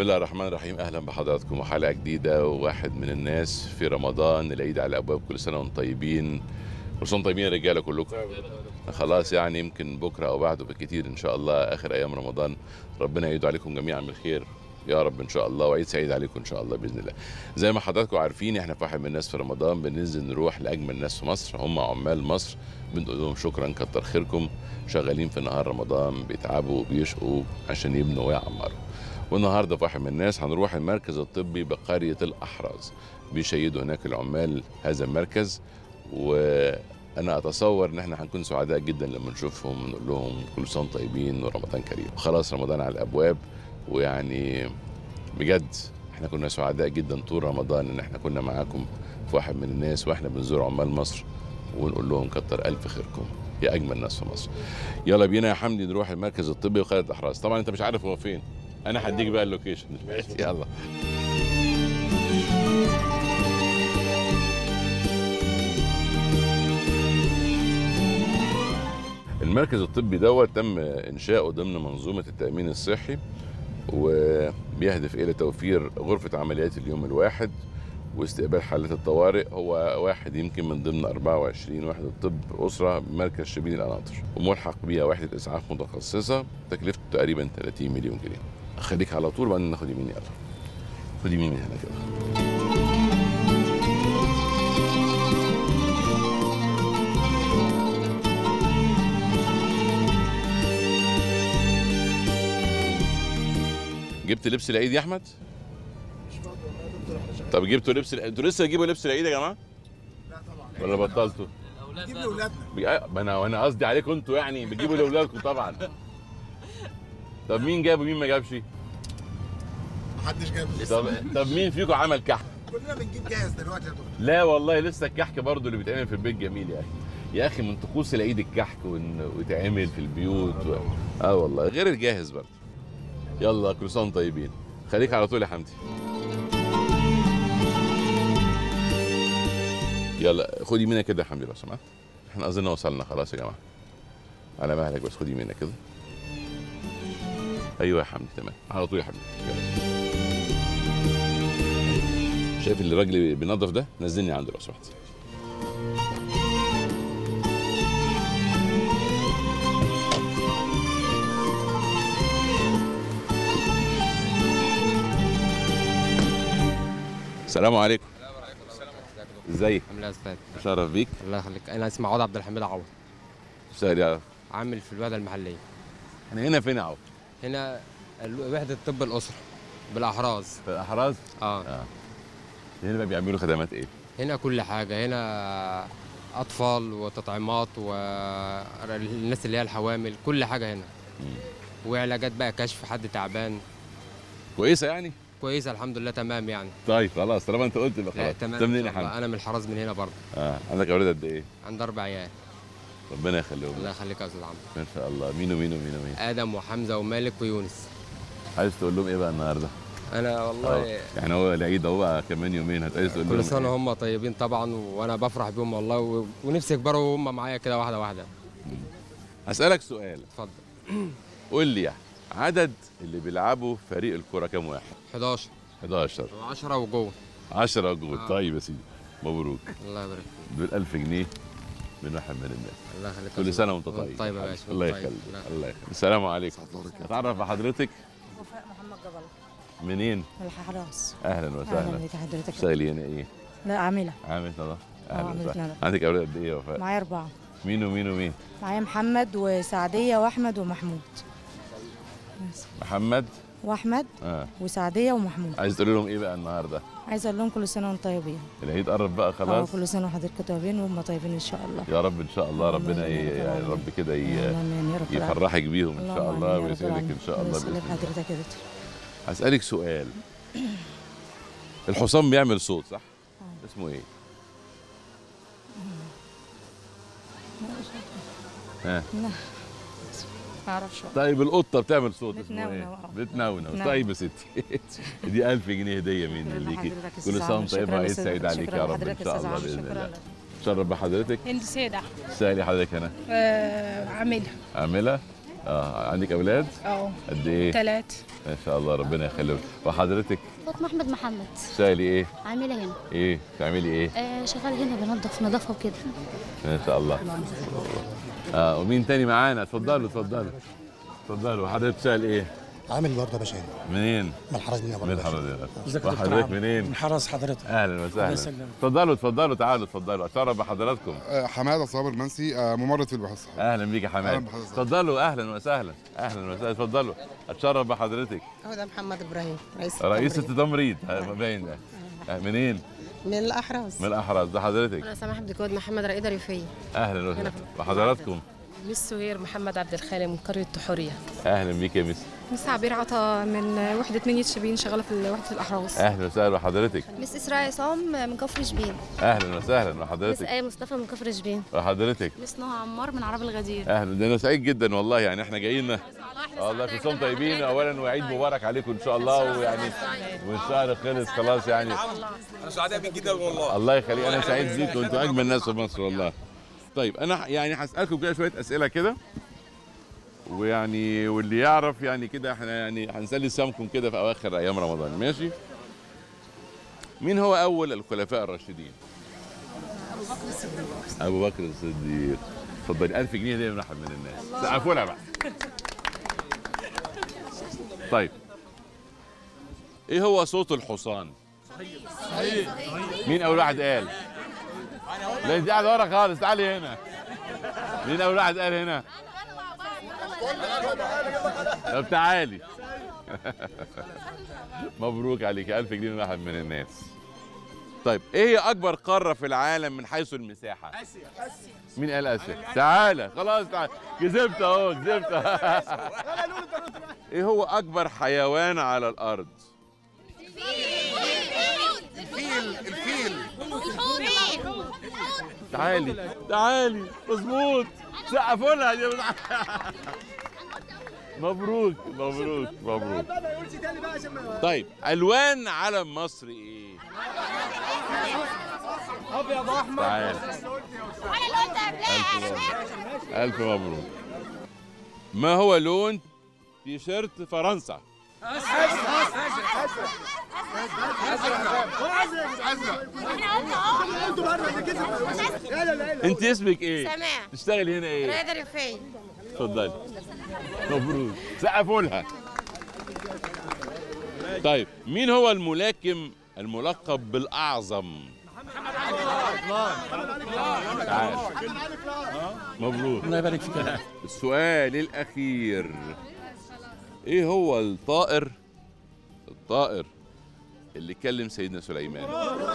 الله الرحمن الرحيم اهلا بحضراتكم وحلقه جديده وواحد من الناس في رمضان العيد على الابواب كل سنه وانتم طيبين كل سنه وانتم طيبين يا رجاله كلكم خلاص يعني يمكن بكره او بعده بالكتير ان شاء الله اخر ايام رمضان ربنا يعيد عليكم جميعا بالخير يا رب ان شاء الله وعيد سعيد عليكم ان شاء الله باذن الله زي ما حضراتكم عارفين احنا في واحد من الناس في رمضان بننزل نروح لاجمل ناس في مصر هم عمال مصر بنقول لهم شكرا كتر خيركم شغالين في نهار رمضان بيتعبوا وبيشقوا عشان يبنوا ويعمروا والنهارده في واحد من الناس هنروح المركز الطبي بقريه الاحراز بيشيدوا هناك العمال هذا المركز وانا اتصور ان احنا هنكون سعداء جدا لما نشوفهم ونقول لهم كل سنه وانتم طيبين ورمضان كريم خلاص رمضان على الابواب ويعني بجد احنا كنا سعداء جدا طول رمضان ان احنا كنا معاكم في واحد من الناس واحنا بنزور عمال مصر ونقول لهم كتر الف خيركم يا اجمل ناس في مصر يلا بينا يا حمدي نروح المركز الطبي وخالد الاحراز طبعا انت مش عارف هو فين انا هديك بقى اللوكيشن يلا المركز الطبي دوت تم انشاؤه ضمن منظومه التامين الصحي وبيهدف الى توفير غرفه عمليات اليوم الواحد واستقبال حالات الطوارئ هو واحد يمكن من ضمن 24 وحده طب اسره بمركز شبين القناطر وملحق بيها وحده اسعاف متخصصه تكلفته تقريبا 30 مليون جنيه خليك على طول وبعدين ناخد يمين يلا خد يمين من هنا كده جبت لبس العيد يا احمد طب جبتوا لبس العيد انتوا لسه تجيبوا لبس العيد يا جماعه لا طبعا ولا بطلتوا جيب لاولادنا بي- ما انا وانا قصدي عليكم انتوا يعني بتجيبوا لاولادكم طبعا طب مين جاب ومين ما جابش محدش جاب طب طب مين فيكم عمل كحك كلنا بنجيب جاهز دلوقتي يا دكتور لا والله لسه الكحك برضو اللي بيتعمل في البيت جميل يا اخي يا اخي من طقوس العيد الكحك وإن- ويتعمل في البيوت و... اه والله غير الجاهز برضو يلا كل سنه وانتم طيبين خليك على طول يا حمدي يلا خد يمينك كده يا حمدي لو سمحت احنا اظن وصلنا خلاص يا جماعه على مهلك بس خد يمينك كده ايوه يا حمدي تمام على طول يا حبيبي يلا. شايف الراجل اللي بينظف ده نزلني عنده لو سمحت السلام عليكم ازيك عامل ايه يا استاذ اتشرف بيك الله يخليك انا اسمي عوض عبد الحميد عوض سهل يا عامل في الوحده المحليه احنا هنا فين يا عو هنا ال- وحده طب الاسره بالاحراز في الاحراز اه هنا بقى بيعملوا خدمات ايه هنا كل حاجه هنا اطفال وتطعيمات والناس اللي هي الحوامل كل حاجه هنا وعلاجات بقى كشف حد تعبان كويسه يعني كويسه الحمد لله تمام يعني طيب خلاص طالما انت قلت يبقى لا خلاص تمام انت منين إن يا شاء الله. حمدي انا من الحراز من هنا برضه اه عندك اولاد قد ايه عندي اربع عيال ربنا يخليهم الله لك. يخليك يا استاذ عمرو ان شاء الله مين ومين ومين ومين ادم وحمزه ومالك ويونس عايز تقول لهم ايه بقى النهارده انا اه والله يعني هو العيد اهو بقى كمان يومين هتعايز تقول لهم كل سنه إيه؟ هم طيبين طبعا وانا بفرح بيهم والله و... ونفسي يكبروا وهم معايا كده واحده واحده هسالك سؤال اتفضل قول لي عدد اللي بيلعبوا في فريق الكوره كام واحد 11 11 و10 وجوه 10 جول آه. طيب يا سيدي مبروك الله يبارك فيك دول 1000 جنيه من واحد من الناس الله يخليك كل سنه وانت طيب طيب يا باشا الله طيب. يخليك لا. الله يخليك السلام عليكم اتعرف بحضرتك وفاء محمد جبل منين من الحراس اهلا اهلا وسهلا بك حضرتك تشتغلي هنا ايه لا عامله عامل نظافه اهلا عاملة وسهلا نظافة. عندك اولاد قد ايه يا وفاء معايا اربعه مين ومين ومين معايا محمد وسعديه واحمد ومحمود بس. محمد واحمد اه وسعديه ومحمود عايز تقول لهم ايه بقى النهارده عايزه اقول لهم كل سنه وانتم طيبين العيد قرب بقى اه خلاص كل سنه وحضرتك طيبين وهم طيبين ان شاء الله يا رب ان شاء الله اللهم ربنا ي- آمين يا رب يعني العالمين. رب كده ي- آمين يا رب العالمين. يفرحك بيهم ان شاء اللهم الله آمين يا رب ويسعدك ان العالمين. شاء الله ويسعدك باذن الله حضرتك يا دكتور هسالك سؤال الحصان بيعمل صوت صح اسمه ايه ها ما اعرفش طيب القطه بتعمل صوت اسمه بتنونو، ايه آه. بتنونو بتنونو. طيب يا ستي دي 1000 جنيه هديه مني شكراً ليكي لحضرتك يا كل أستاذ سنه عمرو. وانت طيب شكراً وعيد لأستاذ- سعيد عليك شكراً يا رب لحضرتك ان يا شاء أستاذ الله عمرو. باذن شكراً الله لك. تشرف بحضرتك هند سيدة سالي حضرتك هنا آه عاملة عامله اه عندك اولاد اه قد ايه تلات ما شاء الله ربنا يخليهم وحضرتك فاطمة أحمد محمد شايلي ايه عاملة هنا ايه بتعملي ايه آه شغال هنا بنظف نظافة وكده ما شاء الله اه ومين تاني معانا اتفضلوا اتفضلوا اتفضلوا حضرتك شايل ايه عامل برضه يا باشا منين من الحرزنية برضه من يا باشا. حضرتك وحضرتك منين حرس حضرتك اهلا وسهلا يسلمك. اتفضلوا اتفضلوا تعالوا اتفضلوا اتشرف بحضراتكم آه، حماده صابر منسي آه، ممرض في البحوث الصحيه اهلا بيك يا حماد أهلا بحضرتك. اتفضلوا اهلا وسهلا اهلا وسهلا اتفضلوا اتشرف بحضرتك هو ده محمد ابراهيم رئيس رئيسة التمريض. التمريض ها، باين ده آه، منين من الاحراز من الاحراز ده حضرتك انا سماح عبد الجواد محمد رائده ريفيه اهلا وسهلا وحضراتكم مس سهير محمد عبد الخالق من قريه تحوريه اهلا بيك يا مس مس عبير عطا من وحده منية شبين شغاله في وحده الاحراز اهلا وسهلا وحضرتك مس إسراء عصام من كفر شبين اهلا وسهلا مس وحضرتك آية مصطفى من كفر شبين وحضرتك مس نهى عمار من عرب الغدير اهلا ده انا سعيد جدا والله يعني احنا جايين والله كل سنه طيبين اولا وعيد مبارك عليكم ان شاء الله ويعني والشهر خلص خلاص يعني انا سعداء بيك جدا والله الله يخليك انا سعيد بيكم انتوا اجمل ناس في مصر والله طيب انا يعني هسالكم كده شويه اسئله كده ويعني واللي يعرف يعني كده احنا يعني هنسلي سمكم كده في اواخر ايام رمضان ماشي مين هو اول الخلفاء الراشدين ابو بكر الصديق اتفضلي 1000 جنيه دي من واحد من الناس سقفوا لها بقى طيب ايه هو صوت الحصان مين اول واحد قال لا انت قاعد ورا خالص تعالي هنا مين اول واحد قال هنا طب تعالي مبروك عليك ألف جنيه من واحد من الناس طيب ايه هي اكبر قاره في العالم من حيث المساحه مين قال اسيا تعالى خلاص تعالى كسبت اهو كسبت ايه هو اكبر حيوان على الارض الفيل الفيل تعالي تعالي مظبوط سقفوا لها دي مبروك مبروك مبروك طيب الوان علم مصر ايه ابيض احمر تعال الف مبروك الف مبروك ما هو لون تيشيرت فرنسا انت اسمك ايه سماع تشتغلي هنا ايه رائده ريفيه اتفضلي مبروك سقفوا لها طيب مين هو الملاكم الملقب بالاعظم تعال مبروك الله يبارك فيك السؤال الاخير ايه هو الطائر الطائر اللي كلم سيدنا سليمان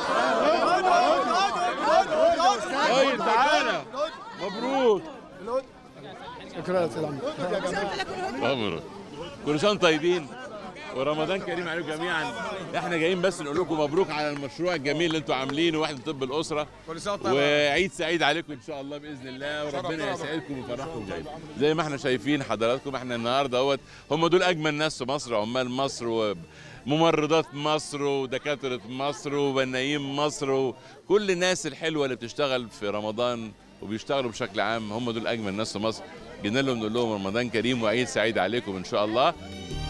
طيب تعالى مبروك شكرا يا سيدي مبروك كل سنه وانتم طيبين ورمضان كريم عليكم جميعا احنا جايين بس نقول لكم مبروك على المشروع الجميل اللي انتم عاملينه وحده طب الاسره كل سنه وانت طيب. وعيد سعيد عليكم ان شاء الله باذن الله وربنا يسعدكم ويفرحكم جاي زي ما احنا شايفين حضراتكم احنا النهارده اهوت هم دول اجمل ناس في مصر عمال مصر وممرضات مصر ودكاتره مصر وبنايين مصر وكل الناس الحلوه اللي بتشتغل في رمضان وبيشتغلوا بشكل عام هم دول اجمل ناس في مصر جينا لهم نقول لهم رمضان كريم وعيد سعيد عليكم ان شاء الله